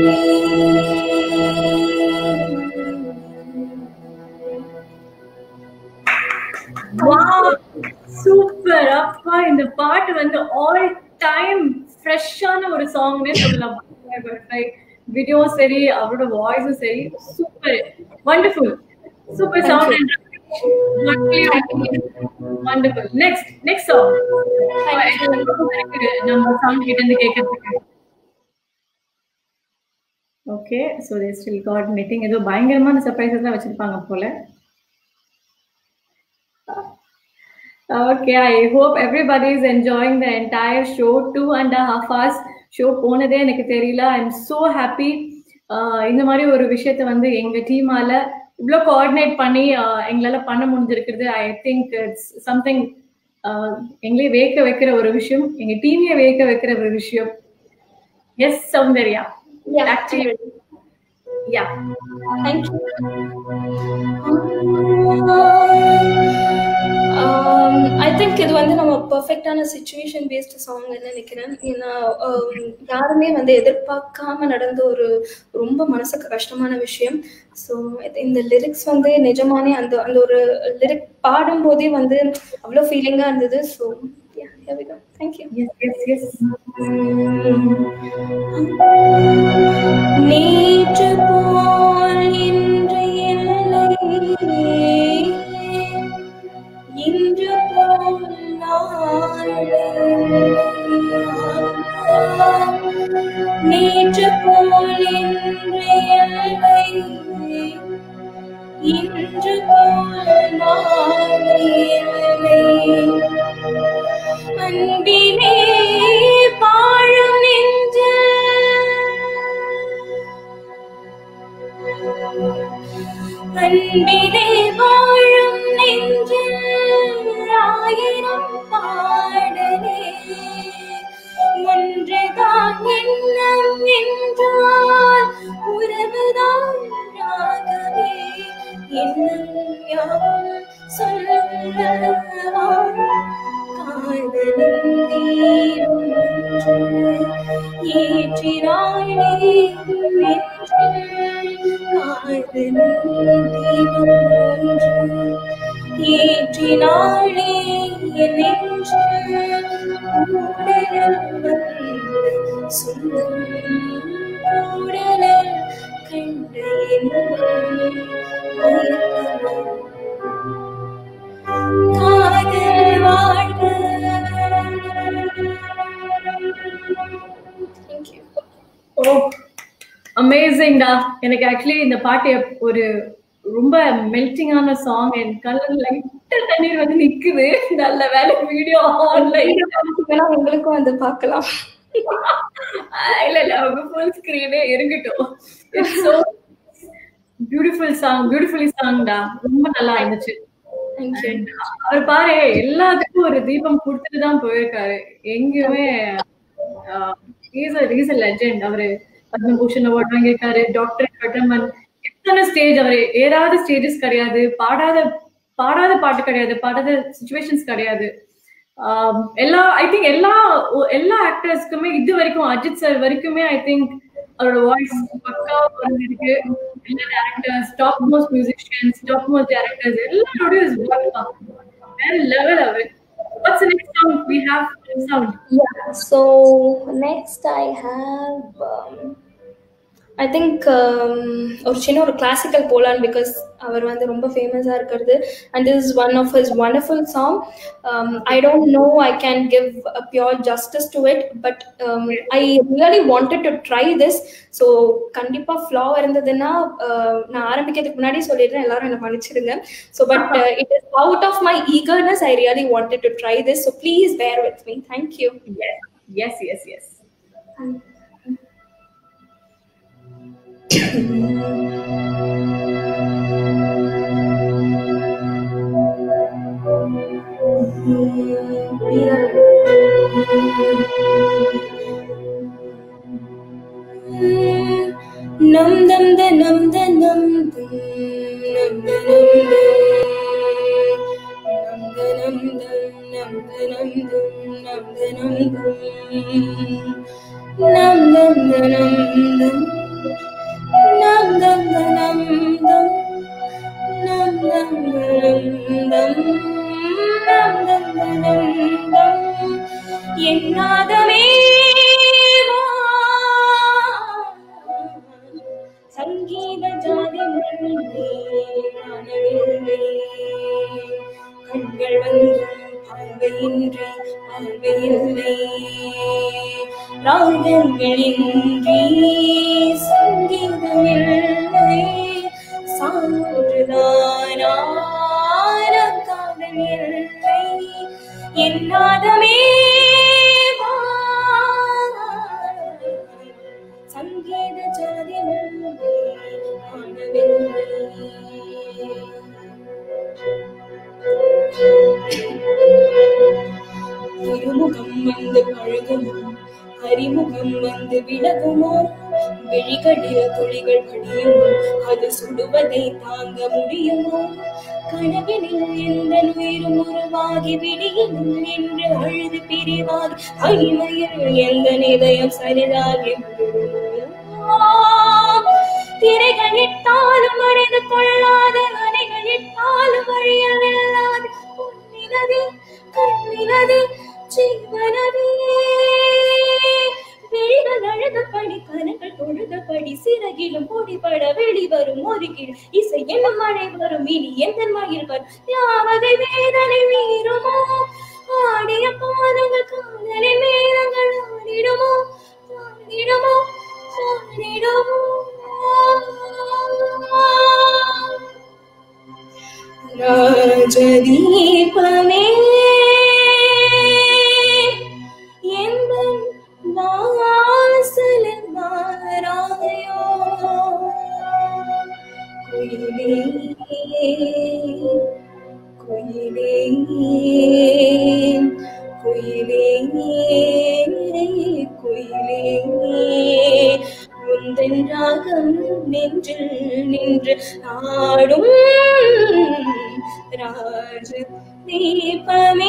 [SPEAKER 1] சூப்பர் அப்பா இந்த பாட்டு வந்து ஆல் டைம் ஃப்ரெஷ்ஷான ஒரு சாங்னே சொல்லலாம் வீடியோ சரி அவரோட வாய்ஸும் சரி super wonderful super sound wonderful next next song நம்ம சவுண்ட் கிட்ட இருந்து கேட்கறதுக்கு okay so they still got meeting ஏதோ பயங்கரமான சர்ப்ரைசஸ் தான் வச்சிருப்பாங்க போல Okay, I hope everybody is enjoying the entire show. Two and a half hours show போனதே எனக்கு தெரியல ஐ எம் ஸோ ஹாப்பி இந்த மாதிரி ஒரு விஷயத்த வந்து எங்க டீமால இவ்வளோ கோஆர்டினேட் பண்ணி uh, எங்களால பண்ண முடிஞ்சிருக்கிறது ஐ திங்க் இட்ஸ் சம்திங் எங்களே வேக்க வைக்கிற ஒரு விஷயம் எங்க டீமையை வேக்க வைக்கிற ஒரு விஷயம் yes Soundarya
[SPEAKER 4] Yeah,
[SPEAKER 1] actually yeah
[SPEAKER 4] Thank you. Um, I think இது வந்து நம்ம பர்ஃபெக்டான சுச்சுவேஷன் பேஸ்டு சாங்னு நினைக்கிறேன் ஏன்னா um, யாருமே வந்து எதிர்பார்க்காம நடந்த ஒரு ரொம்ப மனசுக்கு கஷ்டமான விஷயம் ஸோ இந்த லிரிக்ஸ் வந்து நிஜமானே அந்த அந்த ஒரு லிரிக் பாடும்போதே வந்து அவ்வளோ ஃபீலிங்காக இருந்தது so thank you
[SPEAKER 1] yes yes yes
[SPEAKER 3] நேற்று போல் இன்று இல்லை இன்று போல் நாளை நேற்று போல் இன்று இல்லை இன்று போல் நாளை இல்லை அன்பிலே வாழும் நெஞ்சில் அன்பிலே வாழும் நெஞ்சில் ஆயிரம் பாடலே ஒன்றுதான் எண்ணம் என்றால் உறவுதான் ராகவே எண்ணம் யாவும் சொல்லவா காதலின் தீரும் ஒன்று ஏற்றினாளே நெஞ்சில் காதலின் தீபம் ஒன்று ஏற்றினாளே என் நெஞ்சில் கூடலில் வந்து சொந்தம் கூடலில் கண்ட இன்பம் மயக்கமும் காதல் வாழ்க
[SPEAKER 4] தேங்க்யூ
[SPEAKER 1] ஓ அமேசிங்டா எனக்கு ஆக்சுவலி இந்த பாட்டு எப்- ஒரு ரொம்ப மெல்டிங்கான சாங் என் கலர் லைட்டா தண்ணீர் வந்து நிக்குது நல்ல வேலை வீடியோ ஆன்லைன்
[SPEAKER 4] வேணா உங்களுக்கும் வந்து பார்க்கலாம்
[SPEAKER 1] இல்ல இல்ல அவங்க ஃபுல் ஸ்கிரீனே இருக்கட்டும் பியூட்டிஃபுல் சாங் பியூட்டிஃபுல்லி சாங்டா ரொம்ப நல்லா இருந்துச்சு
[SPEAKER 4] தேங்க்யூ
[SPEAKER 1] And அவர் பாரு எல்லாத்துக்கும் ஒரு தீபம் கொடுத்துட்டு தான் போயிருக்காரு எங்கேயுமே இஸ் அ லெஜெண்ட் அவரு பத்மபூஷன் அவார்ட் வாங்கியிருக்காரு டாக்டர் கட்டமன் எத்தனை ஸ்டேஜ் அவர் ஏறாத ஸ்டேஜஸ் கிடையாது பாடாத பாடாத பாட்டு கிடையாது பாடாத சுச்சுவேஷன்ஸ் கிடையாது um, எல்லா ஐ திங்க் எல்லா எல்லா ஆக்டர்ஸ்க்குமே இது வரைக்கும் அஜித் சார் வரைக்குமே ஐ திங்க் அவரோட வாய்ஸ் பக்கா இருக்கு எல்லா directors top most musicians top most directors எல்லாரோடய வேற லெவல் அவர் What's the next sound we have? Sound.
[SPEAKER 4] Yeah. So next I have. Um, I think ஒரு சின்ன ஒரு கிளாசிக்கல் போலான் பிகாஸ் அவர் வந்து ரொம்ப ஃபேமஸாக இருக்கிறது and this is one of his wonderful song I don't know I can give a pure justice to it but I really wanted to try this so கண்டிப்பாக flaw இருந்ததுன்னா uh, நான் ஆரம்பிக்கிறதுக்கு முன்னாடி சொல்லிடுறேன் எல்லாரும் என்னை மன்னிச்சிடுங்க so but it is out of my eagerness I really wanted to try this so please bear with me thank you
[SPEAKER 1] Yes, yes, yes, yes.
[SPEAKER 4] Nam dam da nam da nam dum nam da nam dum nam da nam dum nam da nam dum nam da nam dum nam dam da nam dum nam dam da nam dum nam dam da nam dum nam dam da nam dum என்னாதமே வா சங்கீத ஜாதி மண்ணே காணவில்லை கண்கள் வந்தும் பார்வையின்றி பார்வையில்லை ராகங்களின்றி சங்கீதமில்லை சான்றுதானான காதல் இல்லை என்னாதமே வா சங்கீத ஜாதி முன்பே காணவில்லை திருமுகம் வந்து பழகுமோ அறிமுகம் வந்து விலகுமோ விழிகளில் துளிகள் படியுமோ அது சுடுவதை தாங்க முடியுமோ கனவினில் எந்த உயிரும் உருவாகி விடியினும் என்று அழுது பிரிவாகி தனிமையில் எந்த இதயம் சரிதாகி விடுமோ? திரைகளிட்டாலும் மறைந்து கொள்ளாத அணைகளிட்டாலும் வழியில் இல்லாத பொன்னினதே கண்ணினதே ஜீவனதே விழிகள் அழுதபடி கனங்கள் தொழுதபடி சிறகிலும் பொடிபட வெளிவரும் ஒரு கீழ் இசை என்னும் மழை வரும் இனி எந்த மயில் வரும் யாவதை வேதனை மீறுமோ ஆடிய பாதங்கள் காதலை மேலங்கள் ஆடிடுமோ ஆடிடுமோ ஆடிடுமோ ராஜதீபமே எந்தன் வாசலில் மாறாயோ குயிலே குயிலே குயிலே குயிலே உந்தன் ராகம் நெஞ்சில் நின்று ஆடும் ராஜ தீபமே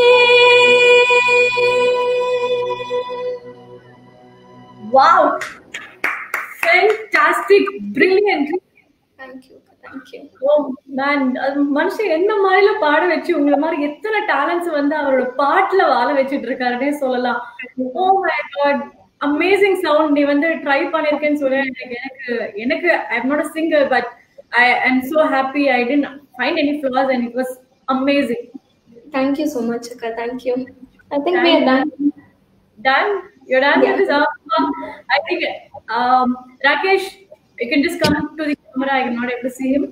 [SPEAKER 1] Wow! Fantastic! Brilliant!
[SPEAKER 4] Thank you thank you
[SPEAKER 1] oh man அது மனுஷன் என்ன மாதிரில பாட வச்சு உங்களை மாதிரி எத்தனை டேலண்ட்ஸ் வந்து அவரோட பாட்டுல வாழ வச்சுட்டு இருக்காருன்னே சொல்லலாம் oh my God amazing sound நீ வந்து ட்ரை பண்ணிருக்கேன்னு சொல்லி எனக்கு எனக்கு எனக்கு I am not singer but I I'm so happy I didn't find any flaws and it was amazing
[SPEAKER 4] thank you so much அக்கா thank you I think we are done
[SPEAKER 1] Done? You're done
[SPEAKER 4] Yeah.
[SPEAKER 1] with this? Uh, I think, um, Rakesh, you can just come to the camera. I'm not able to see him.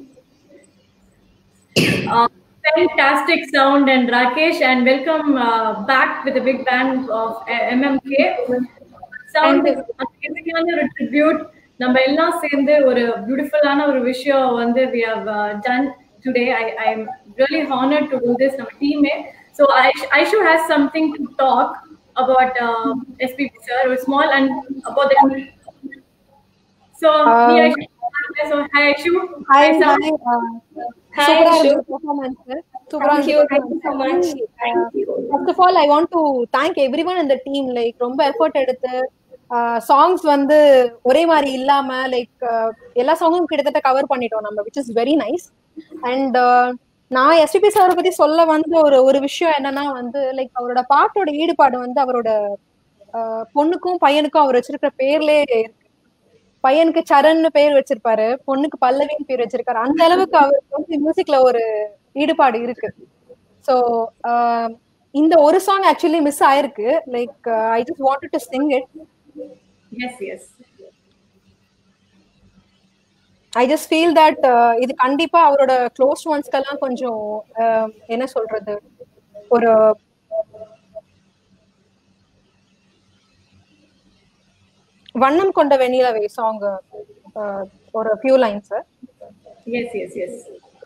[SPEAKER 1] Uh, fantastic sound and Rakesh and welcome uh, back with a big band of uh, MMK. Sound
[SPEAKER 4] Thank you.
[SPEAKER 1] amazing ஒரு tribute. நம்ம எல்லாம் சேர்ந்து ஒரு பியூட்டிஃபுல்லான ஒரு விஷயம் வந்து we have uh, done today. I I'm really honored to do this. நம்ம டீமே so I Aishu has something to talk about uh, SPB sir or small and about the so
[SPEAKER 5] Um,
[SPEAKER 1] yeah, Aishu. so hi Aishu
[SPEAKER 5] Hi,
[SPEAKER 1] sir.
[SPEAKER 5] hi. Uh,
[SPEAKER 4] Hi,
[SPEAKER 5] super
[SPEAKER 4] Ashu.
[SPEAKER 5] performance. சூப்பரா
[SPEAKER 4] Thank you. Thank you so much. Thank you.
[SPEAKER 5] First of all I want to thank everyone இந்த team like ரொம்ப effort எடுத்து songs வந்து ஒரே மாதிரி இல்லாம like எல்லா சாங்கும் கிட்டத்தட்ட கவர் பண்ணிட்டோம் நம்ம which is very nice and நான் எஸ்பிபி சாரை பத்தி சொல்ல வந்த ஒரு ஒரு விஷயம் என்னன்னா வந்து லைக் அவரோட பாட்டோட ஈடுபாடு வந்து அவரோட ஆஹ், பொண்ணுக்கும் பையனுக்கும் அவர் வச்சிருக்கிற பேர்லயே இருக்கு பையனுக்கு சரண்னு பேர் வச்சிருப்பாரு பொண்ணுக்கு பல்லவின்னு பேர் வச்சிருக்காரு அந்த அளவுக்கு அவருக்கு வந்து மியூசிக்ல ஒரு ஈடுபாடு இருக்கு ஸோ இந்த ஒரு சாங் ஆக்சுவலி மிஸ் ஆயிருக்கு like I just wanted to sing it
[SPEAKER 1] yes yes
[SPEAKER 5] I just feel that இது கண்டிப்பா அவரோட க்ளோஸ் ஒன்ஸ்க்கெல்லாம் கொஞ்சம் uh, என்ன சொல்றது ஒரு வண்ணம் கொண்ட வெண்ணிலவை சாங் ஒரு few lines
[SPEAKER 1] yes yes yes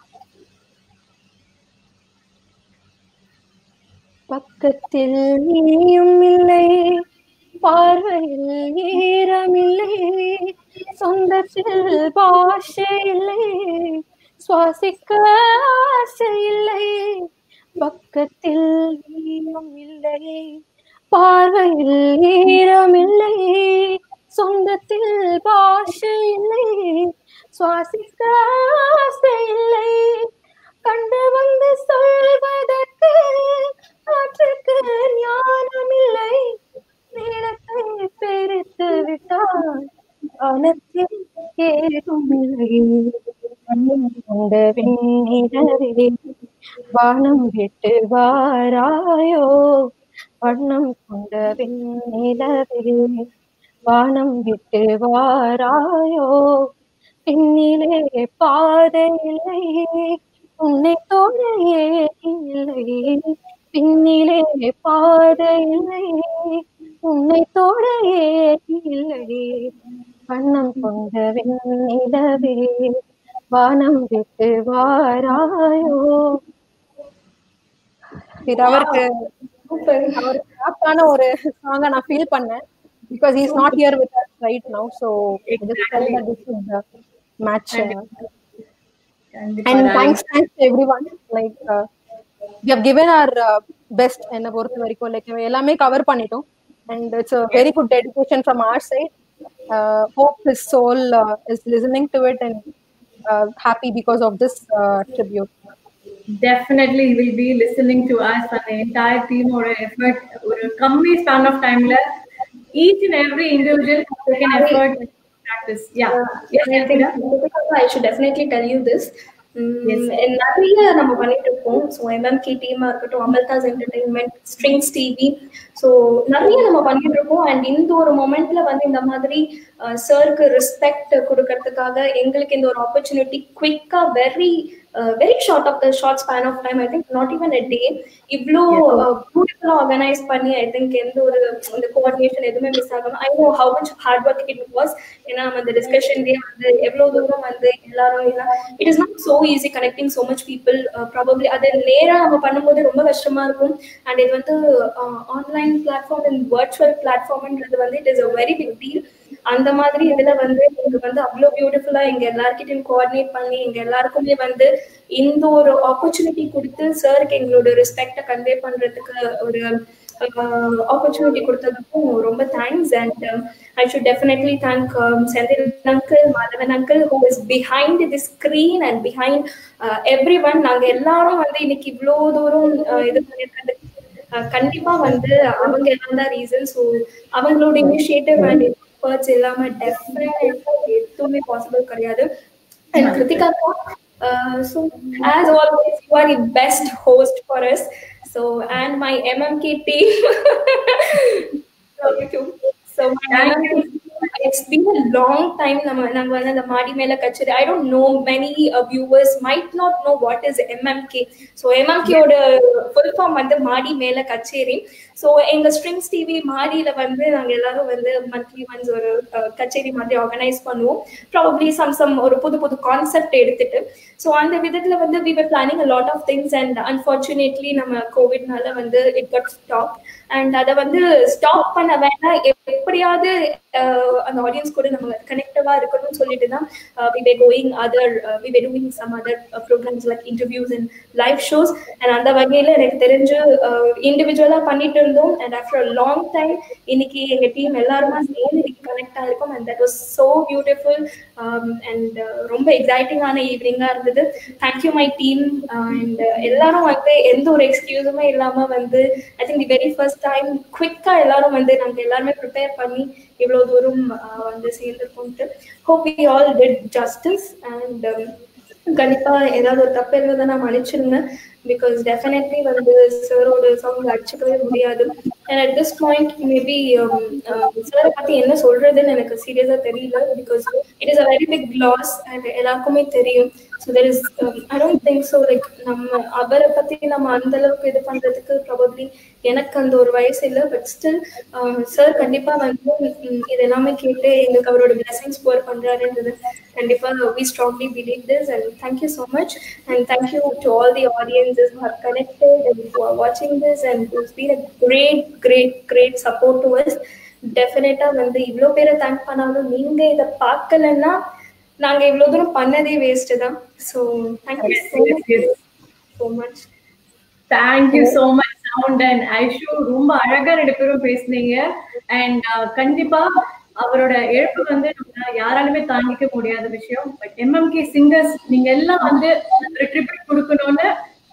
[SPEAKER 5] பக்கத்தில் நீயும் இல்லை பார்வையில் ஈரமில்லை சொந்தத்தில் பாஷை இல்லை சுவாசிக்க ஆசை இல்லை பக்கத்தில் நீயும் இல்லை பார்வையில் ஈரமில்லை சொந்தத்தில் பாஷை இல்லை சுவாசிக்க ஆசை இல்லை கண்டு வந்து சொல்வதற்கு காற்றுக்கு ஞானம் இல்லை நீளத்தை பெருத்து விட்டால் அனத்தில் ஏதும் இல்லை கொண்ட வெண்ணிலவே வானம் விட்டு வாராயோ வண்ணம் கொண்ட வெண்ணிலவே வானம் விட்டு வாராயோ பின்னிலே பாதை இல்லை உன்னை தோழையே இல்லை பின்னிலே பாதை இல்லை உன்னை தோழையே இல்லை வண்ணம் கொண்ட வெண்ணிலவே வானம் விட்டு வாராயோ இது அவருக்கு அவர் ஆப்டான ஒரு சாங்கா நான் ஃபீல் பண்ணேன் because is not here with us right now so much and thanks thanks to everyone like we have given our best என்னை பொறுத்த வரைக்கும் லைக் எல்லாமே கவர் பண்ணிட்டோம் and it's a very good dedication from our side hope his soul is listening to it and happy because of this tribute
[SPEAKER 1] definitely he will be listening to us and the entire team or effort or a company span of time left each and every individual has taken effort and practice yeah yes
[SPEAKER 4] I think
[SPEAKER 1] Yasmina?
[SPEAKER 4] I should definitely tell you this. Um,
[SPEAKER 1] Yes.
[SPEAKER 4] நிறைய நம்ம பண்ணிட்டு இருக்கோம் so MMK டீமா இருக்கட்டும் Amaldas entertainment strings TV so நிறைய நம்ம பண்ணிட்டு இருக்கோம் அண்ட் இந்த ஒரு மொமெண்ட்ல வந்து இந்த மாதிரி சருக்கு ரெஸ்பெக்ட் கொடுக்கறதுக்காக எங்களுக்கு இந்த ஒரு ஆப்பர்ச்சுனிட்டி குவிக்கா very very short of the short span of time I think not even a day இவ்வளோ பியூட்டிஃபுல்லா ஆர்கனைஸ் பண்ணி ஐ திங்க் எந்த ஒரு இந்த கோஆர்டினேஷன் எதுவுமே மிஸ் ஆகாம I know how much hard work it was ஏன்னா நம்ம அந்த டிஸ்கஷன்லயே வந்து எவ்வளவு தூரம் வந்து எல்லாரும் it is not so easy connecting so much people probably அது நேரா நம்ம பண்ணும்போது ரொம்ப கஷ்டமா இருக்கும் அண்ட் இது வந்து ஆன்லைன் பிளாட்ஃபார்ம் அண்ட் வர்ச்சுவல் பிளாட்ஃபார்ம்ன்றது வந்து it is a very big deal அந்த மாதிரி இதுல வந்து நீங்க வந்து அவ்வளவு பியூட்டிஃபுல்லா எங்க எல்லார்கிட்டயும் கோஆர்டினேட் பண்ணி எங்க எல்லாருக்குமே வந்து இந்த ஒரு ஆப்பர்ச்சுனிட்டி கொடுத்து சாருக்கு எங்களோட ரெஸ்பெக்ட கன்வே பண்றதுக்கு ஒரு ஆப்பர்ச்சுனிட்டி கொடுத்ததுக்கும் ரொம்ப thanks and I should definitely thank Senthil uncle Madhavan uncle who is behind the screen and behind everyone நாங்க எல்லாரும் வந்து இன்னைக்கு இவ்வளோ தூரம் uh, இது பண்ணிருக்கிறதுக்கு அஹ் கண்டிப்பா வந்து அவங்க எல்லாம் தான் ரீசன் ஸோ அவங்களோட இனிஷியேட்டிவ் அண்ட் எக்ஸ்பர்ட்ஸ் இல்லாம டெஃபினெட் எதுவுமே பாசிபிள் கிடையாது and Krithika so as always you are the best host for us so and my MMK team so it's been a long time நம்ம நாங்க வந்து அந்த மாடி மேல கச்சேரி I don't know many viewers might not know what is MMK so எம்எம்கேயோட full form வந்து மாடி மேல கச்சேரி ஸோ எங்க ஸ்ட்ரிங்ஸ் டிவி மாடியில வந்து நாங்க எல்லாரும் வந்து மந்த்லி ஒன்ஸ் ஒரு அஹ், கச்சேரி மாதிரி ஆர்கனைஸ் பண்ணுவோம் ப்ராபப்ளி சம் சம் ஒரு புது புது கான்செப்ட் எடுத்துட்டு ஸோ அந்த விதத்துல வந்து we were planning a lot of things and unfortunately நம்ம கோவிட்னால வந்து இட் கட் ஸ்டாப் அண்ட் அதை வந்து ஸ்டாப் பண்ண வேண்டாம் எப்படியாவது அந்த ஆடியன்ஸ் கூட நம்ம கனெக்டிவா இருக்கணும்னு சொல்லிட்டு தான் we were going other we were doing some other programmes like interviews and live shows and அந்த வகையில எனக்கு தெரிஞ்சு இண்டிவிஜுவலா பண்ணிட்டு இருந்தோம் அண்ட் ஆஃப்டர் லாங் டைம் இன்னைக்கு எங்க டீம் எல்லாருமா சேர்ந்து இன்னைக்கு கனெக்ட் ஆயிருக்கோம் and that was so beautiful and ரொம்ப எக்ஸைட்டிங்கான ஈவினிங்கா இருந்தது தேங்க்யூ மை டீம் அண்ட் எல்லாரும் வந்து எந்த ஒரு எக்ஸ்கியூஸுமே இல்லாம வந்து I think the very first time குவிக்கா எல்லாரும் வந்து நாங்க எல்லாருமே ப்ரிப்பேர் பண்ணி இவ்வளவு தூரம் uh, வந்து சேர்ந்துருக்கோம்ட்டு hope we all did justice and கண்டிப்பா ஏதாவது ஒரு தப்பு இருந்ததை நான் மன்னிச்சிருங்க பிகாஸ் டெஃபினெட்லி வந்து சாரோட சாங் அடிச்சுக்கவே முடியாது and at this point maybe சாரை பத்தி என்ன சொல்றதுன்னு எனக்கு சீரியஸா தெரியல because it is a very big loss and எல்லாருக்குமே தெரியும் so there is I don't think so like நம்ம அவரை பத்தி நம்ம அந்த அளவுக்கு இது பண்றதுக்கு ப்ராபப்ளி எனக்கு அந்த ஒரு வயசு இல்லை பட் ஸ்டில் சார் கண்டிப்பா வந்து உம், இது எல்லாமே கேட்டு எங்களுக்கு அவரோட பிளஸிங்ஸ் போர் பண்றாருன்றது கண்டிப்பா we strongly believe this and thank you so much and thank you to all the audiences who are connected and who are watching this and who's been a great great great support to us டெஃபினட்டா வந்து இவ்வளோ பேரை thank பண்ணாலும் நீங்க இதை பார்க்கலன்னா நாங்க இவ்வளவு தூரம் பண்ணதே வேஸ்ட் தான் so thank you so much so much
[SPEAKER 1] thank you so much sound and Aishu ரொம்ப அழகா ரெண்டு பேரும் பேசுனீங்க அண்ட் கண்டிப்பா அவரோட இழப்பு வந்து நம்ம யாராலுமே தாங்கிக்க முடியாத விஷயம் பட் எம்எம்கே சிங்கர்ஸ் நீங்க எல்லாம் வந்து ஒரு ட்ரிபியூட் கொடுக்கணும்னு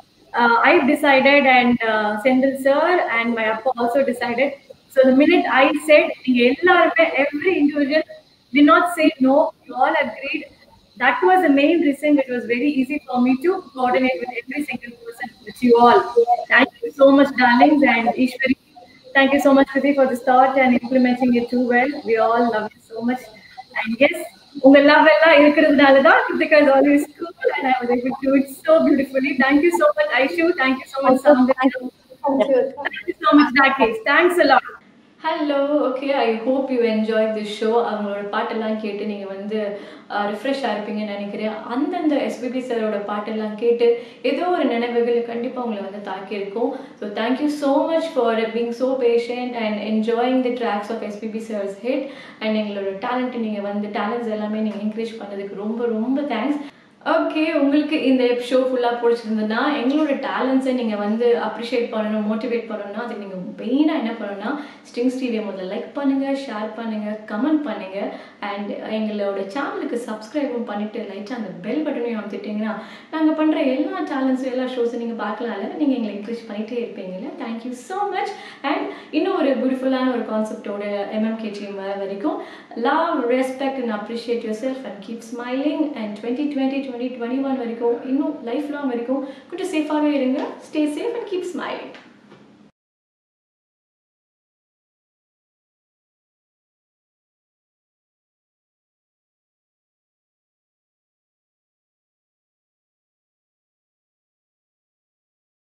[SPEAKER 1] I decided and Senthil sir and my அப்பா also decided so the minute I said நீங்க எல்லாருமே every individual did not say no you all agreed that was the main reason it was very easy for me to coordinate with every single person with you all. Thank you so much, darlings, and Ishwari. Thank you so much, Kriti, for this thought and implementing it too well. We all love you so much. And yes, உங்க love எல்லாம் இருக்கிறதுனால தான் Kritika is always cool and I was able to do it so beautifully. Thank you so much, Aishu. Thank you so much, Soundra.
[SPEAKER 4] Thank you.
[SPEAKER 1] Thank you so much, Rakesh. Thanks a lot. Hello okay I hope you enjoy this show அவங்களோட பாட்டெல்லாம் கேட்டு நீங்கள் வந்து refresh ஆயிருப்பீங்கன்னு நினைக்கிறேன் அந்தந்த SPB சாரோட பாட்டெல்லாம் கேட்டு ஏதோ ஒரு நினைவுகள் கண்டிப்பாக உங்களை வந்து தாக்கியிருக்கும் so thank you so much for being so patient and enjoying the tracks of SPB sir's hit and எங்களோட டேலண்ட்டை நீங்கள் வந்து டேலண்ட்ஸ் எல்லாமே நீங்கள் என்கரேஜ் பண்ணதுக்கு ரொம்ப ரொம்ப தேங்க்ஸ் ஓகே உங்களுக்கு இந்த ஷோ ஃபுல்லாக பிடிச்சிருந்ததுன்னா எங்களோட டேலண்ட்ஸை நீங்கள் வந்து அப்ரிஷியேட் பண்ணணும் மோட்டிவேட் பண்ணணும்னா அதுக்கு நீங்கள் மெயினாக என்ன பண்ணணும்னா ஸ்ட்ரிங்ஸ் டிவியை முதல்ல லைக் பண்ணுங்கள் ஷேர் பண்ணுங்கள் கமெண்ட் பண்ணுங்கள் அண்ட் எங்களோட சேனலுக்கு சப்ஸ்கிரைபும் பண்ணிவிட்டு லைட்டாக அந்த பெல் பட்டனையும் அமுத்திட்டிங்கன்னா நாங்கள் பண்ணுற எல்லா டேலண்ட்ஸும் எல்லா ஷோஸும் நீங்கள் பார்க்கலாம்ல நீங்கள் எங்களை என்கரேஜ் பண்ணிகிட்டே இருப்பீங்கல்ல தேங்க்யூ ஸோ மச் அண்ட் இன்னும் ஒரு பியூட்டிஃபுல்லான ஒரு கான்செப்டோட எம்எம்கே டீம் வர வரைக்கும் love respect and appreciate yourself and keep smiling and twenty twenty twenty twenty one வரைக்கும் இன்னும் லைஃப் லாங் வரைக்கும் கொஞ்சம் சேஃபாகவே இருங்க stay safe and keep smiling